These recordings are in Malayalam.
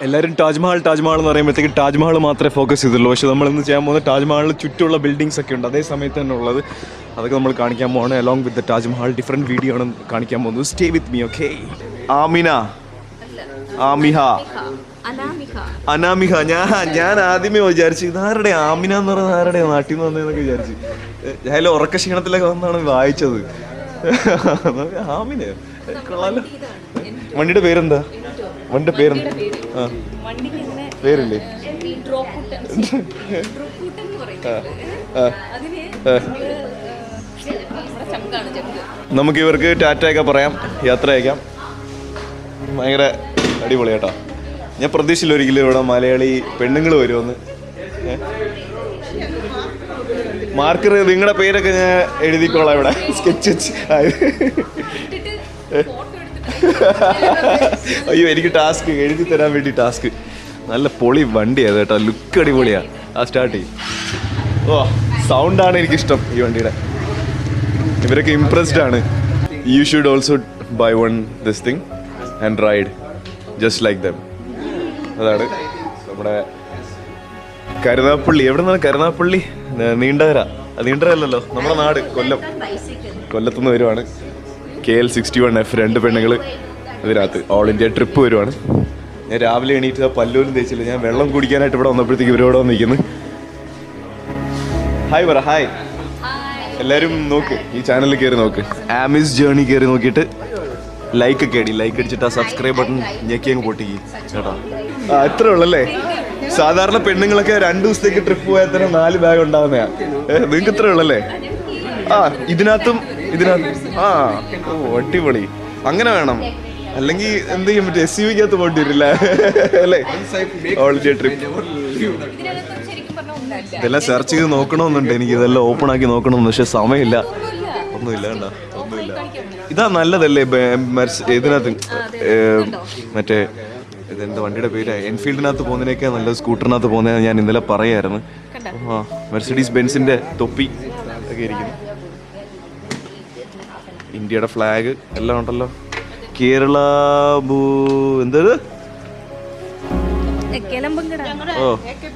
എല്ലാവരും താജ്മഹൽ താജ്മഹൽ എന്ന് പറയുമ്പോഴത്തേക്ക് താജ്മഹൽ മാത്രമേ ഫോക്കസ് ചെയ്തുള്ളൂ പക്ഷേ നമ്മൾ ഇന്ന് ചെയ്യാൻ പോകുന്ന താജ്മഹലിന് ചുറ്റുമുള്ള ബിൽഡിങ്സ് ഒക്കെ ഉണ്ട് അതേ സമയത്ത് തന്നെ ഉള്ളത് അതൊക്കെ നമ്മൾ കാണിക്കാൻ പോവാണ് along with the Taj Mahal different video ആണ് കാണിക്കാൻ പോകുന്നത് stay with me okay Amina ആമിഹ അനാമിക അനാമിക ഞാൻ ഞാൻ ആദ്യമേ വിചാരിച്ചു ഇതാരുടെ ആമിന എന്ന് പറയുന്നത് ആരുടെ നാട്ടിൽ നിന്ന് വന്നതെന്നൊക്കെ വിചാരിച്ചു ഞാൻ ഉറക്ക ക്ഷീണത്തിലൊക്കെ വന്നാണ് വായിച്ചത് ആമിന കൊള്ളാലോ വണ്ടിയുടെ പേരെന്താ വണ്ടിയുടെ പേരെന്താ ആ വണ്ടിക്ക് ഇങ്ങനെ പേരില്ലേ ഈ ഡ്രോപ്പ് കൂട്ടൻ ഡ്രോപ്പ് കൂട്ടൻ എന്ന് പറയുന്നത് ആ. അതിന് ആ. നമ്മള്, ഏഹ്, നമ്മുടെ ചങ്കാണ് ചങ്ക് നമുക്ക് ഇവർക്ക് ടാറ്റയൊക്കെ പറയാം യാത്ര അയക്കാം ഭയങ്കര അടിപൊളി കേട്ടോ ഞാൻ പ്രതീക്ഷയില്ല ഒരിക്കലും ഇവിടെ മലയാളി പെണ്ണുങ്ങൾ വരുമെന്ന് മാർക്കർ നിങ്ങളുടെ പേരൊക്കെ ഞാൻ എഴുതിക്കോളാം ഇവിടെ സ്കെച്ച് വെച്ച് ആ. ഇട്ടിട്ട് ഫോട്ടോ എടുത്തിട്ട് അയ്യോ എനിക്ക് ടാസ്ക് എഴുതി തരാൻ വേണ്ടി ടാസ്ക് നല്ല പൊളി വണ്ടിയാണ് കേട്ടോ ലുക്ക് അടിപൊളിയാ ആ സ്റ്റാർട്ട് ചെയ്യും ഓ സൗണ്ടാണ് എനിക്കിഷ്ടം ഈ വണ്ടിയുടെ ഇവരൊക്കെ ഇംപ്രസ്ഡ് ആണ് you should also buy one this thing and ride just like them അതാണ് നമ്മുടെ കരുനാപ്പള്ളി എവിടെ നിന്നാണ് കരുനാപ്പള്ളി ന- നീണ്ടകര അത് നീണ്ടകര അല്ലല്ലോ നമ്മുടെ നാട് കൊല്ലം കൊല്ലത്തുനിന്ന് വരുവാണ് K L sixty one F രണ്ട് പെണ്ണുങ്ങൾ ഇതിനകത്ത് ഓൾ ഇന്ത്യ ട്രിപ്പ് വരുവാണ് ഞാൻ രാവിലെ എണീറ്റ് ആ പല്ലോലും തേച്ചില്ല ഞാൻ വെള്ളം കുടിക്കാനായിട്ട് ഇവിടെ വന്നപ്പോഴത്തേക്ക് ഇവരോട് വന്ന് നിൽക്കുന്നു ഹായ് പറ ഹായ് എല്ലാവരും നോക്ക് ഈ ചാനലിൽ കയറി നോക്ക് ആമിസ് ജേണി കയറി നോക്കിയിട്ട് ലൈക്ക് ഒക്കെ അടി ലൈക്ക് അടിച്ചിട്ട് ആ സബ്സ്ക്രൈബ് ബട്ടൺ ഞെക്കി അങ്ങ് പൊട്ടിക്ക് കേട്ടോ ആ ഇത്രേ ഉള്ളല്ലേ സാധാരണ പെണ്ണുങ്ങളൊക്കെ രണ്ടു ദിവസത്തേക്ക് ട്രിപ്പ് പോയാൽ തന്നെ നാല് ബാഗ് ഉണ്ടാവുന്നയാ നിങ്ങൾക്ക് ഇത്രേ ഉള്ളല്ലേ ആ ഇതിനകത്തും ഇതിനകത്ത് ആ ഓ അടിപൊളി അങ്ങനെ വേണം അല്ലെങ്കിൽ എന്ത് ചെയ്യാൻ പറ്റും എസ് യു വിക്കകത്ത് പോകേണ്ടി വരില്ല അല്ലേ ഓൾ ഇന്ത്യ ട്രിപ്പ് ഇതിനകത്ത് ശരിക്കും പറഞ്ഞാൽ ഒന്നല്ല ഇതെല്ലാം സെർച്ച് ചെയ്ത് നോക്കണമെന്നുണ്ട് എനിക്ക് ഇതെല്ലാം ഓപ്പൺ ആക്കി നോക്കണമെന്ന് പക്ഷെ സമയമില്ല ഒന്നുമില്ല കണ്ട ഒന്നുമില്ല ഇതാ നല്ലതല്ലേ ബെ- മെർസ്- ഇതിനകത്ത് ഏ, മറ്റേ ഇതെന്താ വണ്ടിയുടെ പേര് എൻഫീൽഡിനകത്ത് പോകുന്നതിനൊക്കെ നല്ലത് സ്കൂട്ടറിനകത്ത് പോകുന്നത് ഞാൻ ഇന്നലെ പറയായിരുന്നു ആ മെർസിഡീസ് ബെൻസിന്റെ തൊപ്പി ഒക്കെ ഇരിക്കുന്നു ഇന്ത്യയുടെ ഫ്ലാഗ് എല്ലാം ഉണ്ടല്ലോ കേരള ഭൂ എന്തത് കിളമ്പങ്കട ഓ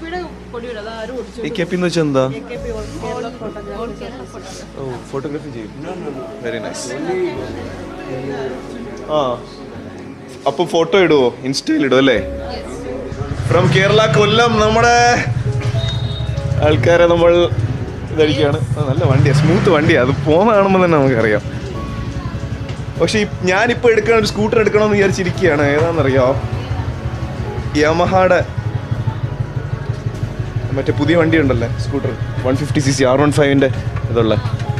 ഈ കെപ്പി എന്ന് വെച്ചാൽ എന്താ ഓ ഫോട്ടോഗ്രാഫി ചെയ്യും വെരി നൈസ് ആ അപ്പൊ ഫോട്ടോ ഇടുവോ ഇൻസ്റ്റയിൽ ഇടും അല്ലേ ഫ്രം കേരള കൊല്ലം നമ്മുടെ ആൾക്കാരെ നമ്മൾ ഇതടിക്കുകയാണ് ആ, നല്ല വണ്ടിയാ സ്മൂത്ത് വണ്ടിയാ അത് പോകുന്ന കാണുമ്പോൾ തന്നെ നമുക്കറിയാം പക്ഷെ ഈ- ഞാനിപ്പോ എടുക്കണം ഒരു സ്കൂട്ടർ എടുക്കണമെന്ന് വിചാരിച്ചിരിക്കുകയാണ് ഏതാണെന്നറിയോ യമഹാടെ മറ്റേ പുതിയ വണ്ടി ഉണ്ടല്ലേ scooter one fifty C C R one ഫൈവിൻ്റെ ഇതുള്ള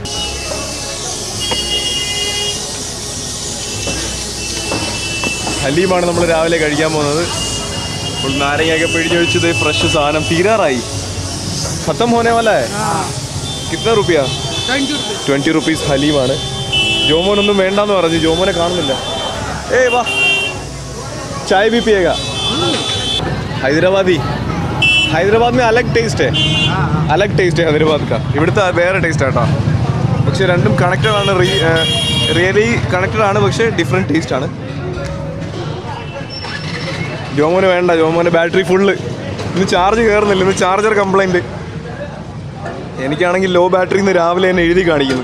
ഹലീമാണ് നമ്മൾ രാവിലെ കഴിക്കാൻ പോകുന്നത് ഇപ്പോൾ നാരങ്ങയൊക്കെ പിഴിഞ്ഞൊഴിച്ചത് ഫ്രഷ് സാധനം തീരാറായി ഖത്തം ഹോനെ വാല കിतना റുപ്യ ട്വൻറ്റി റുപ്പീസ് ഹലീമാണ് ജോമോനൊന്നും വേണ്ടാന്ന് പറഞ്ഞു ജോമോനെ കാണുന്നില്ല ഏയ് വാ ചായ भी पिएगा ഹൈദരാബാദി ഹൈദരാബാദ് में अलग टेस्ट है अलग टेस्ट है ഹൈദരാബാദ് का ഇവിടുത്തെ വേറെ ടേസ്റ്റ് ആട്ടോ പക്ഷെ രണ്ടും കണക്റ്റഡ് ആണ് റിയലി കണക്റ്റഡ് ആണ് പക്ഷെ ഡിഫറെൻറ്റ് ടേസ്റ്റ് ആണ് ജോമോന് വേണ്ട ജോമോന് ബാറ്ററി ഫുള്ള് ഇന്ന് ചാർജ് കയറുന്നില്ല ഇന്ന് ചാർജർ കംപ്ലൈൻറ്റ് എനിക്കാണെങ്കിൽ ലോ ബാറ്ററി ഇന്ന് രാവിലെ തന്നെ എഴുതി കാണിക്കുന്നു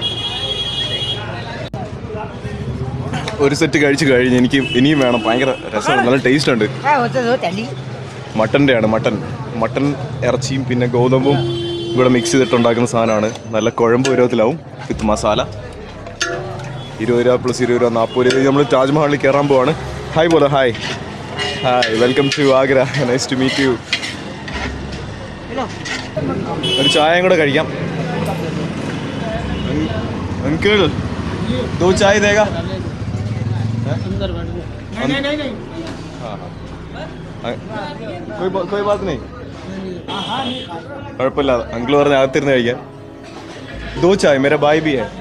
ഒരു സെറ്റ് കഴിച്ച് കഴിഞ്ഞ് എനിക്ക് ഇനിയും വേണം ഭയങ്കര രസമാണ് നല്ല ടേസ്റ്റ് ഉണ്ട് മട്ടൻ്റെ ആണ് മട്ടൻ മട്ടൻ ഇറച്ചിയും പിന്നെ ഗോതമ്പും ഇവിടെ മിക്സ് ചെയ്തിട്ടുണ്ടാക്കുന്ന സാധനമാണ് നല്ല കുഴമ്പ് പരുവത്തിലാവും വിത്ത് മസാല ഇരുപത് രൂപ പ്ലസ് ഇരുപത് രൂപ നാൽപ്പത് രൂപ നമ്മൾ താജ്മഹലിൽ കയറാൻ പോവാണ് ഹായ് പോലെ hi hi welcome to Agra nice to meet you ഒരു ചായയും കൂടെ കഴിക്കാം അങ്കിൾ ദോ ചായ ദേഗാ അ- कोई बा- कोई बात नहीं കുഴപ്പമില്ല അങ്കിൾ പറഞ്ഞ അകത്തിരുന്ന് കഴിക്കാൻ ദോ ചായ മേരെ ബായ് ബി ഹേ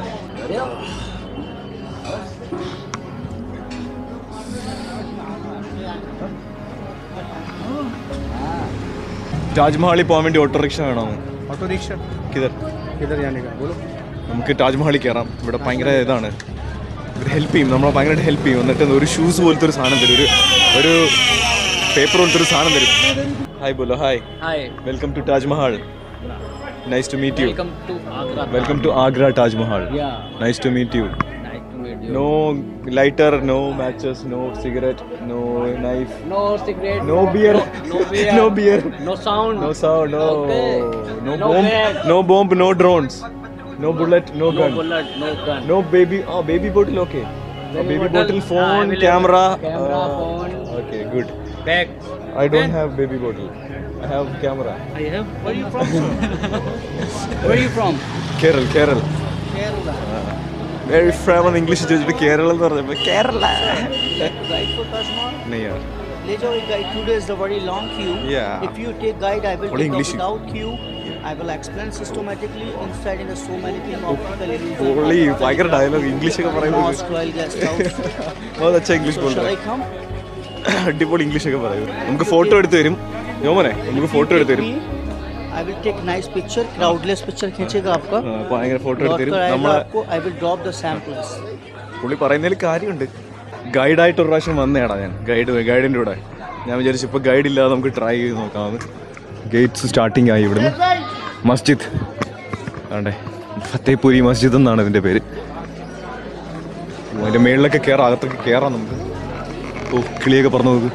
താജ്മഹലിൽ പോകാൻ വേണ്ടി ഓട്ടോറിക്ഷ വേണമെന്ന് ऑटो रिक्शा കിതർ किधर जाने का बोलो നമുക്ക് താജ്മഹലിൽ കയറാം ഇവിടെ ഭയങ്കര ഇതാണ് ഇവർ ഹെൽപ്പ് ചെയ്യും നമ്മളെ ഭയങ്കരമായിട്ട് ഹെൽപ്പ് ചെയ്യും എന്നിട്ട് ഒരു ഷൂസ് പോലത്തെ ഒരു സാധനം തരും ഒരു ഒരു പേപ്പർ പോലത്തെ സാധനം തരും ഹായ് ബോലോ hi Hi, welcome to Taj Mahal nice to meet you welcome to Agra. Welcome to Agra Taj Mahal Yeah, nice to meet you nice to meet you. No lighter no matches no cigarette no knife No cigarette. No beer. No beer. No beer. No sound. No sound, no. Okay. No No bomb. bag. No bomb, no drones. No bullet, no No gun. bullet. No gun. No baby. Oh, baby bottle, okay. A Baby baby bottle, bottle, ah, phone, available. camera. Camera, uh, phone. Okay, good. Bag. I don't have baby bottle. I have camera. I have. Where are you from? sir? Where are you from? Kerala, Kerala. Kerala. Very from in English ചോദിച്ചിട്ട് കേരള എന്ന് പറഞ്ഞപ്പോ Kerala Guide for Taj Mahal? Neyyar ले जाओ एक guide. Today is the very long queue. Yeah. If you take guide, I will Only take English. out without queue. I will explain systematically. Inside in the so many things optical illusion. പുള്ളി ഭയങ്കര ഡയലോഗ് ഇംഗ്ലീഷ് ഒക്കെ പറയുന്നത് Mosque, royal guest house. बहुत अच्छा इंग्लिश so बोल shall रहा I come? है അടിപൊളി ഇംഗ്ലീഷ് ഒക്കെ പറയും നമുക്ക് ഫോട്ടോ എടുത്ത് തരും യോമനെ നമുക്ക് ഫോട്ടോ എടുത്ത് തരും Me, I will take nice picture. Crowdless picture खींचेगा आपका. ആ, ഭയങ്കര ഫോട്ടോ എടുത്ത് Dot തരും कर आएगा നമ്മളെ आपको. I will drop the samples. പുള്ളി പറയുന്നതിൽ കാര്യമുണ്ട് ഗൈഡായിട്ട് ഒരു പ്രാവശ്യം വന്നേടാ ഞാൻ ഗൈഡ് ഗൈഡിൻ്റെ കൂടെ ഞാൻ വിചാരിച്ചു ഇപ്പോൾ ഗൈഡ് ഇല്ലാതെ നമുക്ക് ട്രൈ ചെയ്ത് നോക്കാമെന്ന് ഗേറ്റ്സ് സ്റ്റാർട്ടിങ് ആയി ഇവിടുന്ന് മസ്ജിദ് ആണ്ടേ ഫത്തേപൂരി മസ്ജിദ് എന്നാണ് ഇതിൻ്റെ പേര് അതിൻ്റെ മേളിലൊക്കെ കയറാം അകത്തൊക്കെ കയറാം നമുക്ക് ഓ കിളിയൊക്കെ പറഞ്ഞു നോക്ക്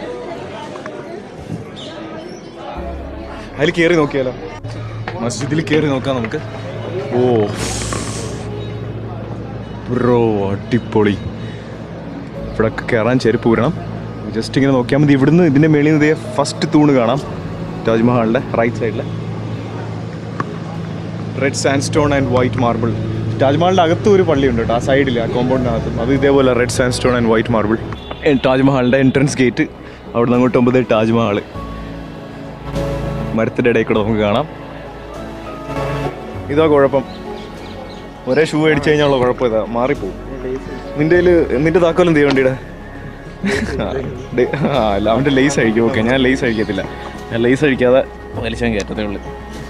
അതിൽ കയറി നോക്കിയാലോ മസ്ജിദിൽ കയറി നോക്കാം നമുക്ക് ഓ ബ്രോ അടിപൊളി ഇവിടെ കയറാൻ ചെരുപ്പ് ഊരണം ജസ്റ്റ് ഇങ്ങനെ നോക്കിയാൽ മതി ഇവിടുന്ന് ഇതിൻ്റെ മേളിൽ നിന്ന് ഫസ്റ്റ് തൂണ് കാണാം താജ്മഹലിൻ്റെ റൈറ്റ് സൈഡിൽ red sand stone and white marble താജ്മഹലിൻ്റെ അകത്ത് ഒരു പള്ളിയുണ്ട് കേട്ടോ ആ സൈഡിൽ ആ കോമ്പൗണ്ടിനകത്തും അത് ഇതേപോലെ red sand stone and white marble താജ്മഹലിൻ്റെ എൻട്രൻസ് ഗേറ്റ് അവിടെ നിന്ന് അങ്ങോട്ട് ഒമ്പത് താജ്മഹൽ മരത്തിൻ്റെ ഇടയിൽ കൂടെ നമുക്ക് കാണാം ഇതാ കുഴപ്പം ഒരേ ഷൂ അടിച്ചു കഴിഞ്ഞാലുള്ള കുഴപ്പം ഇതാ മാറിപ്പോവും നിന്റെ കയ്യില് നിന്റെ താക്കോൽ എന്ത് ചെയ്യും വണ്ടിയുടെ ആ അല്ല അവൻ്റെ ലേസ് അഴിക്കും ഓക്കെ ഞാൻ ലേസ് അഴിക്കത്തില്ല ഞാൻ ലേസ് അഴിക്കാതെ വലിച്ചാൻ കയറ്റത്തേ ഉള്ളൂ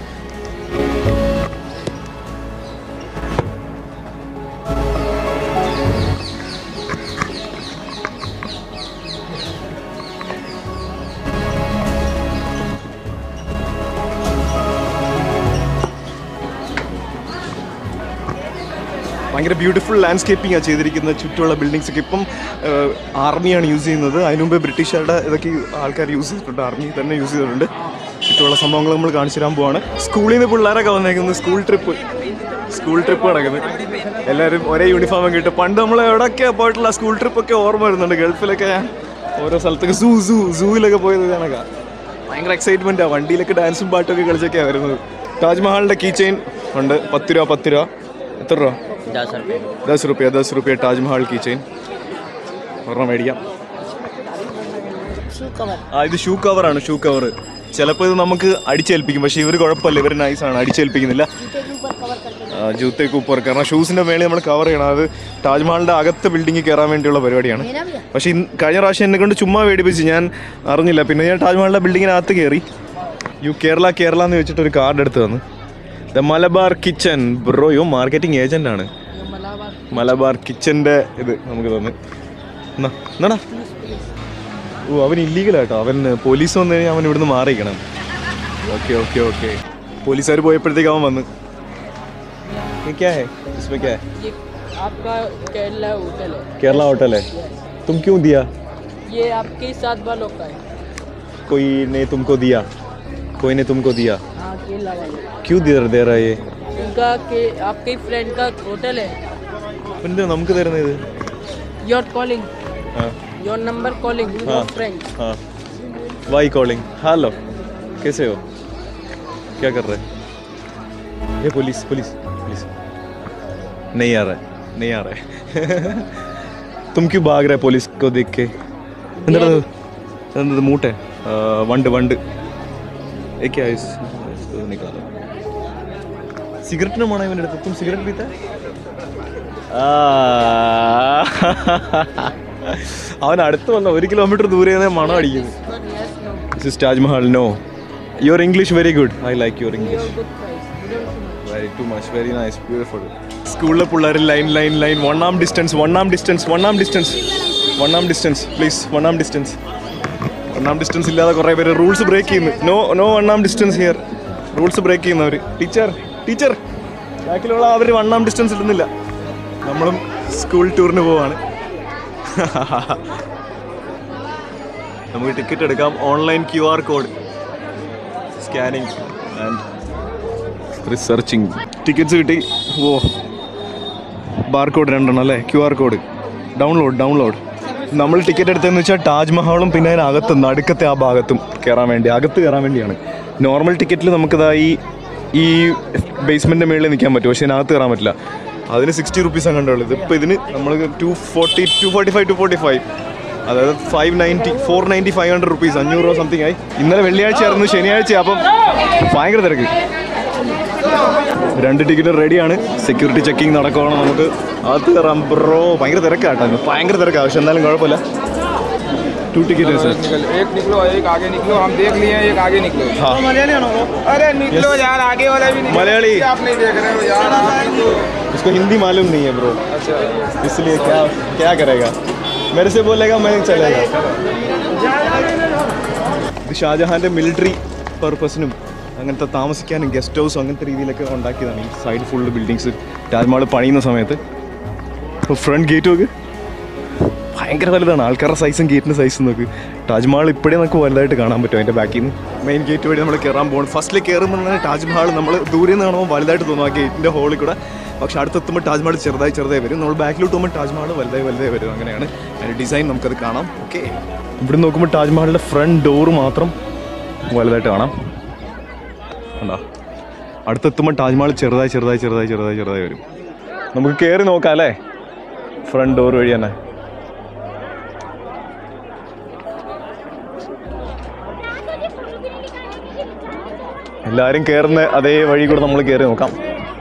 ഭയങ്കര ബ്യൂട്ടിഫുൾ ലാൻഡ്സ്കേപ്പിംഗ് ആണ് ചെയ്തിരിക്കുന്നത് ചുറ്റുമുള്ള ബിൽഡിങ്സ് ഒക്കെ ഇപ്പം ആർമിയാണ് യൂസ് ചെയ്യുന്നത് അതിനു മുമ്പ് ബ്രിട്ടീഷുകാരുടെ ഇതൊക്കെ ആൾക്കാർ യൂസ് ചെയ്തിട്ടുണ്ട് ആർമി തന്നെ യൂസ് ചെയ്തിട്ടുണ്ട് ചുറ്റുമുള്ള സംഭവങ്ങൾ നമ്മൾ കാണിച്ചു തരാൻ പോവാണ് സ്കൂളിൽ നിന്ന് പിള്ളേരൊക്കെ വന്നേക്കുന്നത് സ്കൂൾ ട്രിപ്പ് സ്കൂൾ ട്രിപ്പ് നടക്കുന്നത് എല്ലാവരും ഒരേ യൂണിഫോം ഒക്കെ ഇട്ട് പണ്ട് നമ്മൾ എവിടെയൊക്കെ പോയിട്ടുള്ള സ്കൂൾ ട്രിപ്പൊക്കെ ഓർമ്മ വരുന്നുണ്ട് ഗൾഫിലൊക്കെ ഞാൻ ഓരോ സ്ഥലത്തൊക്കെ സൂ സൂ സൂവിലൊക്കെ പോയത് കണക്കാ ഭയങ്കര എക്സൈറ്റ്മെൻറ്റാണ് വണ്ടിയിലൊക്കെ ഡാൻസും പാട്ടൊക്കെ കളിച്ചൊക്കെയാണ് വരുന്നത് താജ്മഹലിൻ്റെ കീ ചെയിൻ ഉണ്ട് പത്ത് രൂപ പത്ത് രൂപ എത്ര രൂപ दस रुपये ദസ് റുപ്യ ദസ് റുപ്യ താജ്മഹൽ കീ ചെയിൻ ഒരെണ്ണം മേടിക്കാം ആ ഇത് ഷൂ കവറാണ് ഷൂ കവർ ചിലപ്പോൾ ഇത് നമുക്ക് അടിച്ചേൽപ്പിക്കും പക്ഷേ ഇവർ കുഴപ്പമില്ല ഇവർ നൈസാണ് അടിച്ചേൽപ്പിക്കുന്നില്ല ആ, ജൂത്തേക്ക് ഉപ്പർ കാരണം ഷൂസിൻ്റെ മേളിൽ നമ്മൾ കവർ ചെയ്യണം അത് താജ്മഹലിൻ്റെ അകത്ത് ബിൽഡിങ്ങിൽ കയറാൻ വേണ്ടിയുള്ള പരിപാടിയാണ് പക്ഷേ ഇന്ന് കഴിഞ്ഞ പ്രാവശ്യം എന്നെ കൊണ്ട് ചുമ്മാ വേടിപ്പിച്ച് ഞാൻ അറിഞ്ഞില്ല പിന്നെ ഞാൻ താജ്മഹലിൻ്റെ ബിൽഡിങ്ങിനകത്ത് കയറി യു കേരള കേരള എന്ന് വെച്ചിട്ട് ഒരു കാർഡ് എടുത്ത് തന്നു the Malabar kitchen bro yo marketing agent ആണ് മലബാർ കിച്ചന്റെ ഇത് നമുക്ക് തന്നു എന്നാ എന്നാടാ ഓ അവൻ ഇല്ലീഗലാട്ടോ അവൻ പോലീസ് വന്നു കഴിഞ്ഞാൽ അവൻ ഇവിടുന്ന് മാറിയിക്കണം ഓക്കെ ഓക്കെ ഓക്കെ പോലീസുകാർ പോയപ്പോഴത്തേക്ക് അവൻ വന്ന് ये क्या है इसमें क्या है ये आपका केरला होटल है केरला होटल है तुम क्यों दिया ये आपके सात वालों का है कोई ने तुमको दिया कोई ने तुमको दिया हाँ केरला वाले क्यों दे दे रहा है ये उनका के आपके फ्रेंड का होटल है എന്തിനാ നമുക്ക് തരുന്നത് ഇത് योर कॉलिंग ആ योर नंबर कॉलिंग हाँ। योर फ्रेंड हाँ वाई कॉलिंग हेलो कैसे हो क्या कर रहे ये पुलिस पुलिस पुलिस नहीं आ रहा है नहीं आ रहा है तुम क्यों भाग रहे पुलिस को देख के अंदर अंदर मूट है आ, वंड वंड ये क्या है इस इसको निकालो सिगरेट ना माना मैंने तुम सिगरेट पीता है അവൻ അടുത്ത് വന്ന ഒരു കിലോമീറ്റർ ദൂരെ നിന്ന് മണം അടിക്കുന്നു this is Taj Mahal no your English very good I like your English very too much very nice beautiful സ്കൂളിലെ പിള്ളേർ line line line വണ്ണാം distance വണ്ണാം distance വണ്ണാം distance വണ്ണാം distance please വണ്ണാം distance ഒന്നാം ഡിസ്റ്റൻസ് ഇല്ലാതെ കുറേ പേര് റൂൾസ് ബ്രേക്ക് ചെയ്യുന്നു നോ നോ ഒന്നാം ഡിസ്റ്റൻസ് ഹിയർ റൂൾസ് ബ്രേക്ക് ചെയ്യുന്നവർ ടീച്ചർ ടീച്ചർ ബാക്കിലുള്ള അവർ വണ്ണാം ഡിസ്റ്റൻസ് ഇടുന്നില്ല നമ്മളും സ്കൂൾ ടൂറിന് പോവാണ് നമുക്ക് ടിക്കറ്റ് എടുക്കാം online Q R code scanning and researching tickets കിട്ടി ഓ ബാർ കോഡ് രണ്ടെണ്ണം അല്ലേ Q R code download download നമ്മൾ ടിക്കറ്റ് എടുത്തതെന്ന് വെച്ചാൽ താജ്മഹലും പിന്നെ അതിനകത്ത് നടുക്കത്തെ ആ ഭാഗത്തും കയറാൻ വേണ്ടി അകത്ത് കയറാൻ വേണ്ടിയാണ് നോർമൽ ടിക്കറ്റിൽ നമുക്കിതാ ഈ ഈ ബേസ്മെൻറ്റിൻ്റെ മുകളിൽ നിൽക്കാൻ പറ്റും പക്ഷേ ഇതിനകത്ത് കയറാൻ പറ്റില്ല അതിന് സിക്സ്റ്റി റുപ്പീസാണ് കണ്ടുള്ളത് ഇപ്പോൾ ഇതിന് നമ്മൾ two forty two forty five two forty five അതായത് five ninety four ninety five hundred rupees അഞ്ഞൂറ് രൂപ സംതിങ് ആയി ഇന്നലെ വെള്ളിയാഴ്ച ആയിരുന്നു ശനിയാഴ്ച അപ്പം ഭയങ്കര തിരക്ക് രണ്ട് ടിക്കറ്റ് റെഡിയാണ് സെക്യൂരിറ്റി ചെക്കിംഗ് നടക്കുവാണ് നമുക്ക് അത് കയറാം ബ്രോ ഭയങ്കര തിരക്കാട്ടോ ഇന്ന്. ഭയങ്കര തിരക്കാണ് പക്ഷെ എന്നാലും കുഴപ്പമില്ല ടു ടിക്കറ്റ് സർ निकल एक निकलो एक आगे निकलो हम देख लिए एक आगे निकलो हाँ अरे निकलो यार आगे वाला भी निकलो मलयाली। आप नहीं देख रहे हो यार आप निकलो उसको हिंदी मालूम नहीं है ब्रो अच्छा इसलिए क्या क्या करेगा मेरे से बोलेगा मैं चलेगा ഇത് ഷാജഹാൻ്റെ മിലിറ്ററി പർപ്പസിനും അങ്ങനത്തെ താമസിക്കാനും ഗസ്റ്റ് ഹൗസും അങ്ങനത്തെ രീതിയിലൊക്കെ ഉണ്ടാക്കിയതാണ് ഈ സൈഡ് ഫുള്ള് ബിൽഡിങ്സ് താജ്മഹൽ പണിയുന്ന സമയത്ത് ഇപ്പോൾ ഫ്രണ്ട് ഗേറ്റ് നോക്ക് ഭയങ്കര വലുതാണ് ആൾക്കാരുടെ സൈസും ഗേറ്റിൻ്റെ സൈസും നോക്ക് താജ്മഹൽ ഇപ്പോഴേ നമുക്ക് വലുതായിട്ട് കാണാൻ പറ്റും അതിൻ്റെ ബാക്കിൽ നിന്ന് മെയിൻ ഗേറ്റ് വഴി നമ്മൾ കയറാൻ പോകും ഫസ്റ്റിൽ കയറുമ്പോൾ തന്നെ താജ്മഹൽ നമ്മൾ ദൂരെ നിന്ന് കാണുമ്പോൾ വലുതായിട്ട് തോന്നും ആ ഗേറ്റിൻ്റെ ഹോളിൽ കൂടെ പക്ഷെ അടുത്തെത്തുമ്പോൾ താജ്മഹൽ ചെറുതായി ചെറുതായി വരും നമ്മൾ ബാക്കിലോട്ട് പോകുമ്പോൾ താജ്മഹൽ വലുതായി വലുതായി വരും അങ്ങനെയാണ് അതിൻ്റെ ഡിസൈൻ നമുക്കത് കാണാം ഓക്കെ ഇവിടെ നോക്കുമ്പോൾ താജ്മഹലിൻ്റെ ഫ്രണ്ട് ഡോറ് മാത്രം വലുതായിട്ട് കാണാം കണ്ടോ അടുത്തെത്തുമ്പോൾ താജ്മഹൽ ചെറുതായി ചെറുതായി ചെറുതായി ചെറുതായി ചെറുതായി വരും നമുക്ക് കയറി നോക്കാം അല്ലേ ഫ്രണ്ട് ഡോർ വഴി തന്നെ എല്ലാവരും കയറുന്ന അതേ വഴി കൂടെ നമ്മൾ കയറി നോക്കാം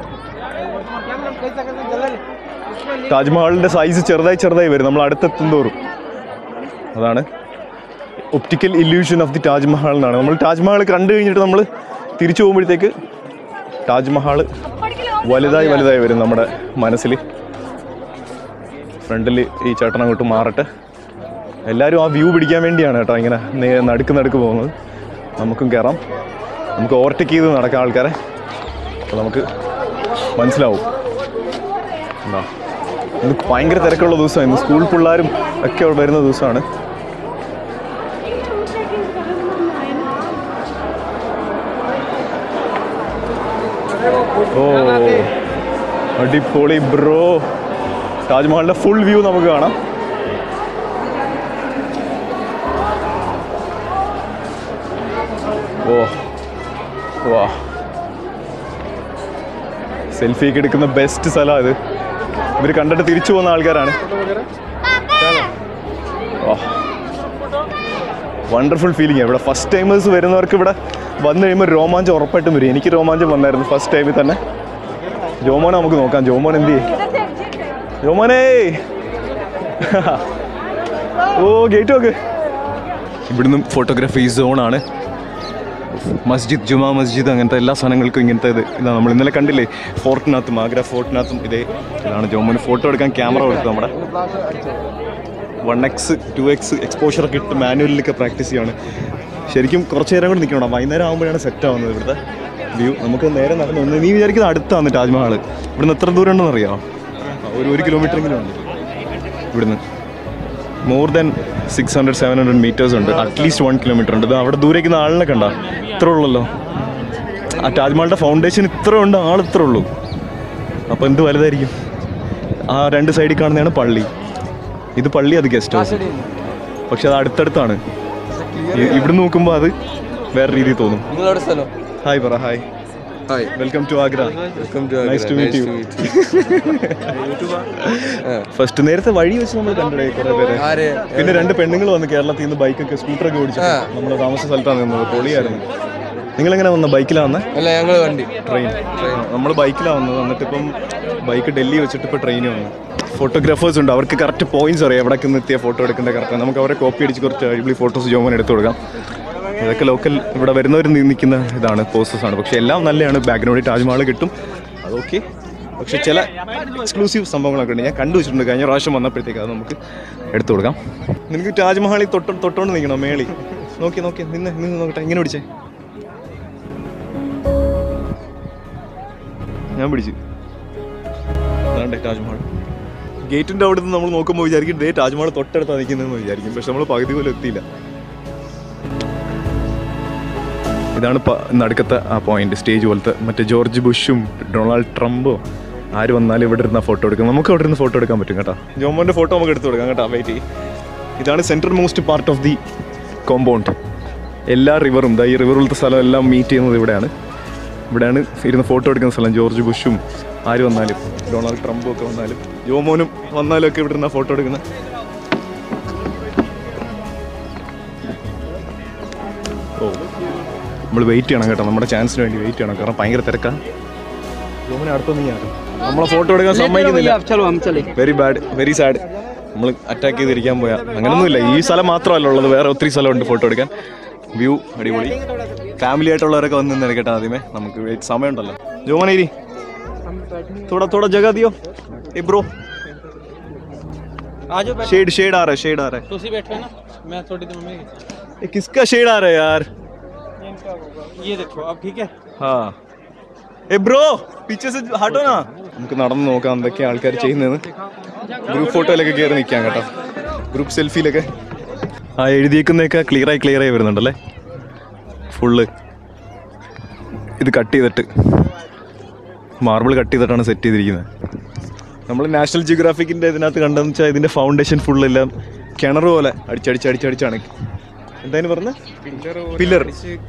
താജ്മഹലിന്റെ സൈസ് ചെറുതായി ചെറുതായി വരും നമ്മൾ അടുത്തെത്തും തോറും അതാണ് optical illusion of the Taj Mahal എന്നാണ് നമ്മൾ താജ്മഹൽ കണ്ടു കഴിഞ്ഞിട്ട് നമ്മൾ തിരിച്ചു പോകുമ്പോഴത്തേക്ക് താജ്മഹൽ വലുതായി വലുതായി വരും നമ്മുടെ മനസ്സിൽ ഫ്രണ്ടിൽ ഈ ചേട്ടൻ അങ്ങോട്ട് മാറട്ടെ എല്ലാവരും ആ വ്യൂ പിടിക്കാൻ വേണ്ടിയാണ് കേട്ടോ ഇങ്ങനെ നേ- നടുക്ക് നടുക്ക് പോകുന്നത് നമുക്കും കയറാം നമുക്ക് ഓവർടേക്ക് ചെയ്ത് നടക്കാം ആൾക്കാരെ അപ്പോൾ നമുക്ക് മനസ്സിലാവും എന്താ ഇന്ന് ഭയങ്കര തിരക്കുള്ള ദിവസമാണ് ഇന്ന് സ്കൂൾ പിള്ളേരും ഒക്കെ വരുന്ന ദിവസമാണ് ഓ അടിപൊളി ബ്രോ താജ്മഹലിന്റെ ഫുൾ വ്യൂ നമുക്ക് കാണാം ഓ വാ സെൽഫി ഒക്കെ എടുക്കുന്ന ബെസ്റ്റ് സ്ഥലമാണ് ഇത് ഇവർ കണ്ടിട്ട് തിരിച്ചു പോകുന്ന ആൾക്കാരാണ് വണ്ടർഫുൾ ഫീലിംഗ് ഇവിടെ ഫസ്റ്റ് ടൈമേഴ്സ് വരുന്നവർക്ക് ഇവിടെ വന്നു കഴിയുമ്പോൾ രോമാഞ്ചം ഉറപ്പായിട്ടും വരും എനിക്ക് രോമാഞ്ചം വന്നായിരുന്നു ഫസ്റ്റ് ടൈമിൽ തന്നെ ജോമോനെ നമുക്ക് നോക്കാം ജോമോൻ എന്ത് ചെയ്യും ജോമോനേ ഓ ഗേറ്റ് നോക്ക് ഇവിടുന്ന് ഫോട്ടോഗ്രാഫി സോണാണ് മസ്ജിദ് ജുമാ മസ്ജിദ് അങ്ങനത്തെ എല്ലാ സാധനങ്ങൾക്കും ഇങ്ങനത്തെ ഇത് ഇതാണ് നമ്മൾ ഇന്നലെ കണ്ടില്ലേ ഫോർട്ടിനകത്തും ആഗ്ര ഫോർട്ടിനകത്തും ഇതേ ഇതാണ് ജോമോന് ഫോട്ടോ എടുക്കാൻ ക്യാമറ കൊടുത്തു നമ്മുടെ വൺ എക്സ് ടു എക്സ് എക്സ്പോഷറൊക്കെ ഇട്ട് മാനുവലിലൊക്കെ പ്രാക്ടീസ് ചെയ്യാണ് ശരിക്കും കുറച്ച് നേരം കൂടി നിൽക്കണം വൈകുന്നേരം ആകുമ്പോഴാണ് സെറ്റ് ആവുന്നത് ഇവിടുത്തെ വ്യൂ നമുക്ക് നേരെ നടന്നു വന്ന് നീ വിചാരിക്കുന്നത് അടുത്താണ് താജ്മഹൽ ഇവിടുന്ന് എത്ര ദൂരം ഉണ്ടെന്ന് അറിയാമോ ഒരു ഒരു കിലോമീറ്റർ എങ്കിലും ഉണ്ട് ഇവിടുന്ന് more than six hundred seven hundred metres ഉണ്ട് അറ്റ്ലീസ്റ്റ് വൺ കിലോമീറ്റർ ഉണ്ട് ഇത് അവിടെ ദൂരേക്ക് ആളിനെ കണ്ട ഇത്ര ഉള്ളല്ലോ ആ താജ്മഹലിൻ്റെ ഫൗണ്ടേഷൻ ഇത്ര ഉണ്ട് ആൾ ഇത്ര ഉള്ളൂ അപ്പോൾ എന്ത് വലുതായിരിക്കും ആ രണ്ട് സൈഡിൽ കാണുന്നതാണ് പള്ളി ഇത് പള്ളി അത് ഗസ്റ്റ് ഹൗസ് പക്ഷെ അത് അടുത്തടുത്താണ് ഇ- ഇവിടെ നോക്കുമ്പോൾ അത് വേറെ രീതിയിൽ തോന്നും നിങ്ങളുടെ സ്ഥലം ഹായ് പറ hi hi welcome to Agra welcome to Nice to meet you. First നേരത്തെ വഴി വെച്ച് നമ്മൾ കണ്ടേ കുറെ പേര് ആര് പിന്നെ രണ്ട് പെണ്ണുങ്ങൾ വന്ന് കേരളത്തിൽ നിന്ന് ബൈക്കൊക്കെ സ്കൂട്ടറൊക്കെ ഓടിച്ചു നമ്മൾ താമസ സ്ഥലത്താണ് നിന്നത് പൊളിയായിരുന്നു നിങ്ങൾ എങ്ങനെ വന്ന ബൈക്കിലാണ് വന്നത് അല്ല ഞങ്ങൾ വണ്ടി ട്രെയിൻ നമ്മൾ ബൈക്കിലാണ് വന്നത് എന്നിട്ട് ഇപ്പം ബൈക്ക് ഡൽഹി വെച്ചിട്ട് ഇപ്പോൾ ട്രെയിനിൽ വന്നു ഫോട്ടോഗ്രാഫേഴ്സ് ഉണ്ട് അവർക്ക് കറക്റ്റ് പോയിന്റ്സ് അറിയാം എവിടെ എത്തിയ ഫോട്ടോ എടുക്കേണ്ട കറക്റ്റ് നമുക്ക് അവരെ കോപ്പി അടിച്ച് കുറച്ച് അടിപൊളി ഫോട്ടോസ് ജോമൻ എടുത്തു കൊടുക്കാം ഇതൊക്കെ ലോക്കൽ ഇവിടെ വരുന്നവർ നിൽക്കുന്ന ഇതാണ് പോസ്റ്റേഴ്സ് ആണ് പക്ഷെ എല്ലാം നല്ലതാണ് ബാക്ക്ഗ്രൗണ്ടിൽ താജ്മഹൽ കിട്ടും അതൊക്കെ പക്ഷെ ചില എക്സ്ക്ലൂസീവ് സംഭവങ്ങളൊക്കെ ഉണ്ട് ഞാൻ കണ്ടു വെച്ചിട്ടുണ്ട് കഴിഞ്ഞ പ്രാവശ്യം വന്നപ്പോഴത്തേക്ക് അത് നമുക്ക് എടുത്തു കൊടുക്കാം നിനക്ക് താജ്മഹലിൽ തൊട്ട് തൊട്ടോണ്ട് നിൽക്കണം മേളി നോക്കി നോക്കി നിന്ന് നിന്ന് നോക്കട്ടെ ഇങ്ങനെ പിടിച്ചേ ഞാൻ പിടിച്ചു അതാണ്ടേ താജ്മഹൽ ഗേറ്റിന്റെ അവിടെ നിന്ന് നമ്മൾ നോക്കുമ്പോൾ വിചാരിക്കും ദേ താജ്മഹൽ തൊട്ടടുത്താണ് നിൽക്കുന്നതെന്ന് വിചാരിക്കും പക്ഷെ നമ്മൾ പകുതി പോലും എത്തിയില്ല ഇതാണ് പ- നടുക്കത്തെ ആ പോയിന്റ് സ്റ്റേജ് പോലത്തെ മറ്റേ ജോർജ് ബുഷും ഡൊണാൾഡ് ട്രംപോ ആര് വന്നാലും ഇവിടെ ഇരുന്ന ഫോട്ടോ എടുക്കാം നമുക്ക് അവിടെ ഇരുന്ന് ഫോട്ടോ എടുക്കാൻ പറ്റും കേട്ടോ ജോമോന്റെ ഫോട്ടോ നമുക്ക് എടുത്തു കൊടുക്കാം കേട്ടോ വെയിറ്റ് ഇതാണ് central most part of the compound എല്ലാ റിവറും ദാ ഈ റിവർ പോലത്തെ സ്ഥലം എല്ലാം മീറ്റ് ചെയ്യുന്നത് ഇവിടെയാണ് ഇവിടെയാണ് ഇരുന്ന് ഫോട്ടോ എടുക്കുന്ന സ്ഥലം ജോർജ് ബുഷും ആര് വന്നാലും ഡൊണാൾഡ് ട്രംപും ഒക്കെ വന്നാലും ജോമോനും വന്നാലും ഒക്കെ ഇവിടെ ഇരുന്ന ഫോട്ടോ എടുക്കുന്ന ഓ നമ്മൾ വെയിറ്റ് ചെയ്യണം കേട്ടോ നമ്മുടെ ചാൻസിന് വേണ്ടി വെയിറ്റ് ചെയ്യണം കാരണം ഭയങ്കര തിരക്കാ ജോമനെ അടുത്തൊന്നും ഞാൻ നമ്മളെ ഫോട്ടോ എടുക്കാൻ സമ്മതിക്കുന്നില്ല चलो हम चले വെരി ബാഡ് വെരി സാഡ് നമ്മൾ അറ്റാക്ക് ചെയ്തിരിക്കാൻ പോയാ അങ്ങനൊന്നുമില്ല ഈ സ്ഥലം മാത്രമല്ല ഉള്ളത് വേറെ ഒത്തിരി സ്ഥലമുണ്ട് ഫോട്ടോ എടുക്കാൻ വ്യൂ അടിപൊളി ഫാമിലി ആയിട്ടുള്ളവരൊക്കെ വന്ന് നിന്ന് എടുക്കട്ടെ ആദ്യമേ നമുക്ക് wait- സമയമുണ്ടല്ലോ ജോമനേരി थोड़ा थोड़ा जगह दियो ए ब्रो आ जाओ शेड शेड आ रहा है शेड आ रहा है तुसी बैठो ना मैं थोड़ी देर में ये किसका शेड आ रहा है यार ये देखो अब ठीक है हाँ ए ബ്രോ പീച്ചെ से हटो ना നമുക്ക് നടന്ന് നോക്കാം എന്തൊക്കെ ആൾക്കാർ ചെയ്യുന്നത് ഗ്രൂപ്പ് ഫോട്ടോയിലൊക്കെ കയറി നിൽക്കാം കേട്ടോ ഗ്രൂപ്പ് സെൽഫിയിലൊക്കെ ആ എഴുതിയേക്കുന്നതൊക്കെ ക്ലിയർ ആയി ക്ലിയർ ആയി വരുന്നുണ്ടല്ലേ ഫുള്ള് ഇത് കട്ട് ചെയ്തിട്ട് മാർബിൾ കട്ട് ചെയ്തിട്ടാണ് സെറ്റ് ചെയ്തിരിക്കുന്നത് നമ്മൾ നാഷണൽ ജിയോഗ്രാഫിക്കിൻ്റെ ഇതിനകത്ത് കണ്ടെന്ന് വെച്ചാൽ ഇതിൻ്റെ ഫൗണ്ടേഷൻ ഫുള്ളെല്ലാം കിണർ പോലെ അടിച്ചടിച്ച് അടിച്ചടിച്ചാണ് എന്തായാലും പറഞ്ഞ പില്ലർ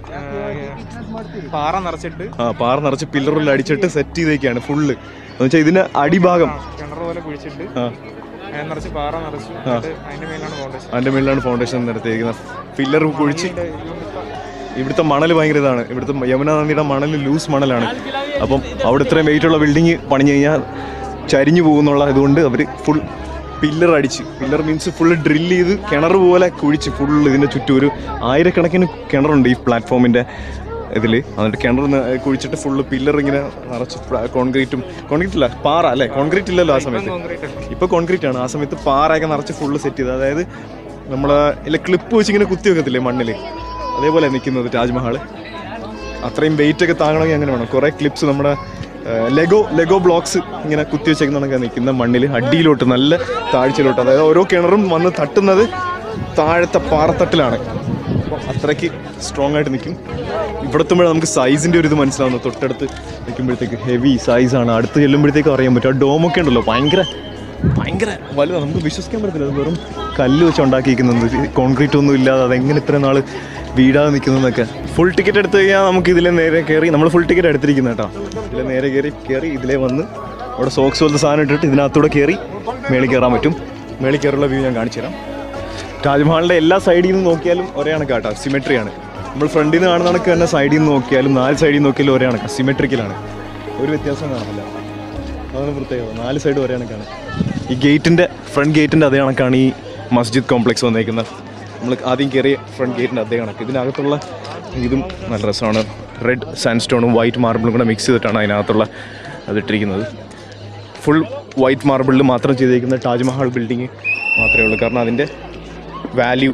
പാറ നിറച്ചിട്ട് ആ പാറ നിറച്ച് പില്ലറിൽ അടിച്ചിട്ട് സെറ്റ് ചെയ്തേക്കാണ് ഫുള്ള് എന്ന് വെച്ചാൽ ഇതിന് അടിഭാഗം കിണർ പോലെ കുഴിച്ചിട്ട് ആ അതിന് നിറച്ച് പാറ നിറച്ച് എന്നിട്ട് അതിന്റെ മേലാണ് ഫൗണ്ടേഷൻ അതിന്റെ മേളിലാണ് ഫൗണ്ടേഷൻ നടത്തിയിരിക്കുന്നത് പില്ലർ കുഴിച്ച് ഇവിടുത്തെ മണൽ ഭയങ്കര ഇതാണ് ഇവിടുത്തെ യമുന നദിയുടെ മണൽ ലൂസ് മണലാണ് അപ്പം അവിടെ ഇത്രയും വെയിറ്റ് ഉള്ള ബിൽഡിങ് പണിഞ്ഞു കഴിഞ്ഞാൽ ചരിഞ്ഞു പോകുന്നുള്ള ഇതുകൊണ്ട് അവർ ഫുൾ പില്ലർ അടിച്ച് പില്ലർ മീൻസ് ഫുൾ ഡ്രില്ല് ചെയ്ത് കിണർ പോലെ കുഴിച്ച് ഫുൾ ഇതിൻ്റെ ചുറ്റും ഒരു ആയിരക്കണക്കിന് കിണറുണ്ട് ഈ പ്ലാറ്റ്ഫോമിൻ്റെ ഇതിൽ എന്നിട്ട് കിണർ ന- കുഴിച്ചിട്ട് ഫുള്ള് പില്ലർ ഇങ്ങനെ നിറച്ച് കോൺക്രീറ്റും കോൺക്രീറ്റ് ഇല്ല പാറ അല്ലേ കോൺക്രീറ്റ് ഇല്ലല്ലോ ആ സമയത്ത് ഇപ്പോൾ കോൺക്രീറ്റ് ആണ് ആ സമയത്ത് പാറയൊക്കെ നിറച്ച് ഫുള്ള് സെറ്റ് ചെയ്ത് അതായത് നമ്മളെ ഇല്ല ക്ലിപ്പ് വെച്ച് ഇങ്ങനെ കുത്തി വെക്കത്തില്ലേ മണ്ണിൽ അതേപോലെ നിൽക്കുന്നത് താജ്മഹൽ അത്രയും വെയിറ്റ് ഒക്കെ താങ്ങണമെങ്കിൽ അങ്ങനെ വേണം കുറേ ക്ലിപ്സ് നമ്മുടെ ലെഗോ ലെഗോ ബ്ലോക്സ് ഇങ്ങനെ കുത്തി വെച്ചേക്കുന്നതൊക്കെ നിൽക്കുന്ന മണ്ണിൽ അടിയിലോട്ട് നല്ല താഴ്ചയിലോട്ട് അതായത് ഓരോ കിണറും വന്ന് തട്ടുന്നത് താഴത്തെ പാറത്തട്ടിലാണ് അപ്പോൾ അത്രയ്ക്ക് സ്ട്രോങ് ആയിട്ട് നിൽക്കും ഇവിടെ എത്തുമ്പോഴേ നമുക്ക് സൈസിൻ്റെ ഒരു ഇത് മനസ്സിലാവുന്നു തൊട്ടടുത്ത് നിൽക്കുമ്പോഴത്തേക്ക് ഹെവി സൈസാണ് അടുത്ത് ചെല്ലുമ്പോഴത്തേക്ക് അറിയാൻ പറ്റും ആ ഡോമൊക്കെ ഉണ്ടല്ലോ ഭയങ്കര ഭയങ്കര വലുതാണ് നമുക്ക് വിശ്വസിക്കാൻ പറ്റത്തില്ല അത് വെറും കല്ല് വെച്ച് ഉണ്ടാക്കിയിരിക്കുന്നത് കോൺക്രീറ്റ് ഒന്നും ഇല്ലാതെ അതെങ്ങനെ ഇത്ര നാൾ വീടാതെ നിൽക്കുന്നതെന്നൊക്കെ ഫുൾ ടിക്കറ്റ് എടുത്തു കഴിഞ്ഞാൽ നമുക്ക് ഇതിലെ നേരെ കയറി നമ്മൾ ഫുൾ ടിക്കറ്റ് എടുത്തിരിക്കുന്നത് കേട്ടോ ഇതിലെ നേരെ കയറി കയറി ഇതിലേ വന്ന് അവിടെ സോക്സ് പോലത്തെ സാധനം ഇട്ടിട്ട് ഇതിനകത്തൂടെ കയറി മേളിൽ കയറാൻ പറ്റും മേളിൽ കയറുള്ള വ്യൂ ഞാൻ കാണിച്ചു തരാം താജ്മഹലിൻ്റെ എല്ലാ സൈഡിൽ നിന്ന് നോക്കിയാലും ഒരേ കണക്ക് കേട്ടോ സിമെട്രിയാണ് നമ്മൾ ഫ്രണ്ടിൽ നിന്ന് കാണുന്ന കണക്ക് തന്നെ സൈഡിൽ നിന്ന് നോക്കിയാലും നാല് സൈഡിൽ നിന്ന് നോക്കിയാലും ഒരേ കണക്ക് സിമെട്രിക്കലാണ് ഒരു വ്യത്യാസം കാണില്ല അതാണ് പ്രത്യേകത നാല് സൈഡ് ഒരേ കണക്കാണ് ഈ ഗേറ്റിൻ്റെ ഫ്രണ്ട് ഗേറ്റിൻ്റെ അതേ കണക്കാണ് ഈ മസ്ജിദ് കോംപ്ലക്സ് വന്നേക്കുന്നത് നമ്മൾ ആദ്യം കയറിയ ഫ്രണ്ട് ഗേറ്റിൻ്റെ അതേ കണക്ക് ഇതിനകത്തുള്ള ഇതും നല്ല രസമാണ് റെഡ് സാൻഡ് സ്റ്റോണും വൈറ്റ് മാർബിളും കൂടെ മിക്സ് ചെയ്തിട്ടാണ് അതിനകത്തുള്ള അതിട്ടിരിക്കുന്നത് ഫുൾ വൈറ്റ് മാർബിളിൽ മാത്രം ചെയ്തിരിക്കുന്ന താജ്മഹൽ ബിൽഡിങ് മാത്രമേ ഉള്ളൂ കാരണം അതിൻ്റെ വാല്യൂ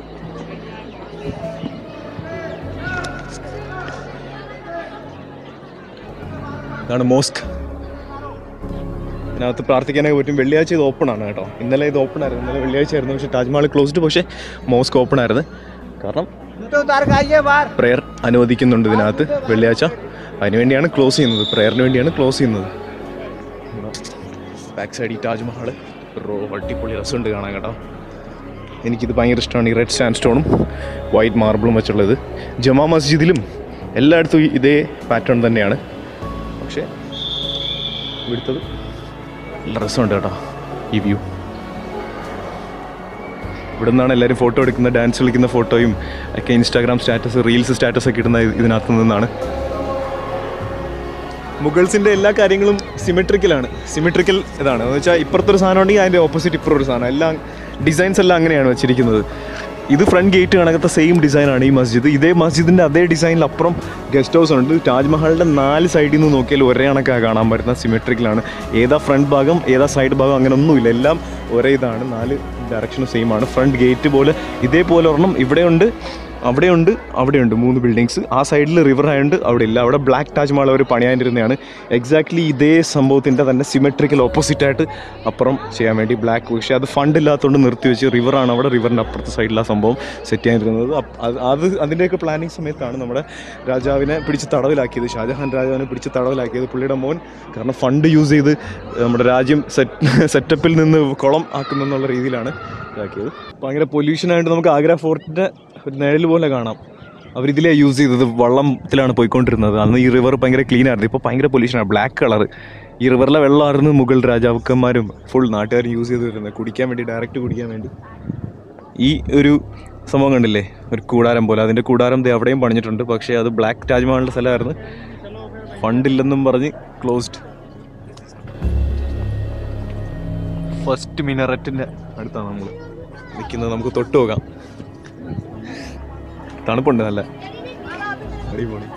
ഇതാണ് മോസ്ക് ഇതിനകത്ത് പ്രാർത്ഥിക്കാനൊക്കെ പറ്റും വെള്ളിയാഴ്ച ഇത് ഓപ്പൺ ആണ് കേട്ടോ ഇന്നലെ ഇത് ഓപ്പൺ ആയിരുന്നു ഇന്നലെ വെള്ളിയാഴ്ച ആയിരുന്നു പക്ഷേ താജ്മഹൽ ക്ലോസ്ഡ് പക്ഷേ മോസ്ക് ഓപ്പൺ ആയിരുന്നു കാരണം പ്രെയർ അനുവദിക്കുന്നുണ്ട് ഇതിനകത്ത് വെള്ളിയാഴ്ച അതിനുവേണ്ടിയാണ് ക്ലോസ് ചെയ്യുന്നത് പ്രെയറിന് വേണ്ടിയാണ് ക്ലോസ് ചെയ്യുന്നത് ബാക്ക് സൈഡിൽ താജ്മഹൽ റോ അടിപൊളി രസമുണ്ട് കാണാൻ കേട്ടോ എനിക്കിത് ഭയങ്കര ഇഷ്ടമാണ് ഈ റെഡ് സാൻഡ് സ്റ്റോണും വൈറ്റ് മാർബിളും വെച്ചുള്ളത് ജമാ മസ്ജിദിലും എല്ലായിടത്തും ഈ- ഇതേ പാറ്റേൺ തന്നെയാണ് പക്ഷേ ഇവിടുത്തത് നല്ല രസമുണ്ട് കേട്ടോ ഈ വ്യൂ ഇവിടെ നിന്നാണ് എല്ലാവരും ഫോട്ടോ എടുക്കുന്ന ഡാൻസ് കളിക്കുന്ന ഫോട്ടോയും ഒക്കെ ഇൻസ്റ്റാഗ്രാം സ്റ്റാറ്റസ് റീൽസ് സ്റ്റാറ്റസ് ഒക്കെ ഇടുന്ന ഇതിനകത്ത് നിന്നാണ് മുഗൾസിൻ്റെ എല്ലാ കാര്യങ്ങളും സിമെട്രിക്കലാണ് സിമെട്രിക്കൽ ഇതാണ് എന്ന് വെച്ചാൽ ഇപ്പുറത്തൊരു സാധനം ഉണ്ടെങ്കിൽ അതിൻ്റെ ഓപ്പോസിറ്റ് ഇപ്പുറം ഒരു സാധനം എല്ലാം ഡിസൈൻസ് എല്ലാം അങ്ങനെയാണ് വെച്ചിരിക്കുന്നത് ഇത് ഫ്രണ്ട് ഗേറ്റ് കണക്കത്തെ സെയിം ഡിസൈനാണ് ഈ മസ്ജിദ് ഇതേ മസ്ജിദിൻ്റെ അതേ ഡിസൈനിൽ അപ്പുറം ഗസ്റ്റ് ഹൗസ് ഉണ്ട് താജ്മഹലിൻ്റെ നാല് സൈഡിൽ നിന്ന് നോക്കിയാൽ ഒരേ കണക്കാണ് കാണാൻ പറ്റുന്ന സിമെട്രിക്കലാണ് ഏതാ ഫ്രണ്ട് ഭാഗം ഏതാ സൈഡ് ഭാഗം അങ്ങനെ ഒന്നുമില്ല എല്ലാം ഒരേ ഇതാണ് നാല് ഡയറക്ഷനും സെയിം ആണ് ഫ്രണ്ട് ഗേറ്റ് പോലെ ഇതേപോലെ ഒരെണ്ണം ഇവിടെയുണ്ട് അവിടെയുണ്ട് അവിടെയുണ്ട് മൂന്ന് ബിൽഡിങ്സ് ആ സൈഡിൽ റിവർ ആയതുകൊണ്ട് അവിടെ ഇല്ല അവിടെ ബ്ലാക്ക് താജ്മഹൽ അവർ പണിയാനിരുന്നതാണ് എക്സാക്ട്ലി ഇതേ സംഭവത്തിൻ്റെ തന്നെ സിമെട്രിക്കൽ ഓപ്പോസിറ്റ് ആയിട്ട് അപ്പുറം ചെയ്യാൻ വേണ്ടി ബ്ലാക്ക് പക്ഷേ അത് ഫണ്ട് ഇല്ലാത്തതുകൊണ്ട് നിർത്തി വെച്ച് റിവറാണ് അവിടെ റിവറിൻ്റെ അപ്പുറത്തെ സൈഡിൽ ആ സംഭവം സെറ്റ് ചെയ്യാനിരുന്നത് അപ്പ് അത് അത് അതിൻ്റെയൊക്കെ പ്ലാനിങ് സമയത്താണ് നമ്മുടെ രാജാവിനെ പിടിച്ച് തടവിലാക്കിയത് ഷാജഹാൻ രാജാവിനെ പിടിച്ച് തടവിലാക്കിയത് പുള്ളിയുടെ മോൻ കാരണം ഫണ്ട് യൂസ് ചെയ്ത് നമ്മുടെ രാജ്യം സെറ്റ് സെറ്റപ്പിൽ നിന്ന് കുളം ആക്കുന്നെന്നുള്ള രീതിയിലാണ് ഇതാക്കിയത് ഭയങ്കര പൊല്യൂഷൻ ആയിട്ട് നമുക്ക് ആഗ്ര ഫോർട്ടിൻ്റെ ഒരു നിഴൽ പോലെ കാണാം അവരിതിലേ യൂസ് ചെയ്തത് വള്ളത്തിലാണ് പോയിക്കൊണ്ടിരുന്നത് അന്ന് ഈ റിവർ ഭയങ്കര ക്ലീൻ ആയിരുന്നു ഇപ്പോൾ ഭയങ്കര പൊല്യൂഷനാണ് ബ്ലാക്ക് കളർ ഈ റിവറിലെ വെള്ളമായിരുന്നു മുഗൾ രാജാക്കന്മാരും ഫുൾ നാട്ടുകാരും യൂസ് ചെയ്ത് വരുന്നത് കുടിക്കാൻ വേണ്ടി ഡയറക്റ്റ് കുടിക്കാൻ വേണ്ടി ഈ ഒരു സംഭവം കണ്ടില്ലേ ഒരു കൂടാരം പോലെ അതിൻ്റെ കൂടാരം ദേ അവിടെയും പണിഞ്ഞിട്ടുണ്ട് പക്ഷേ അത് ബ്ലാക്ക് താജ്മഹലിൻ്റെ സ്ഥലമായിരുന്നു ഫണ്ടില്ലെന്നും പറഞ്ഞ് ക്ലോസ്ഡ് ഫസ്റ്റ് മിനററ്റിൻ്റെ അടുത്താണ് നമ്മൾ നിൽക്കുന്നത് നമുക്ക് തൊട്ട് നോക്കാം തണുപ്പുണ്ട് നല്ല അടിപൊളി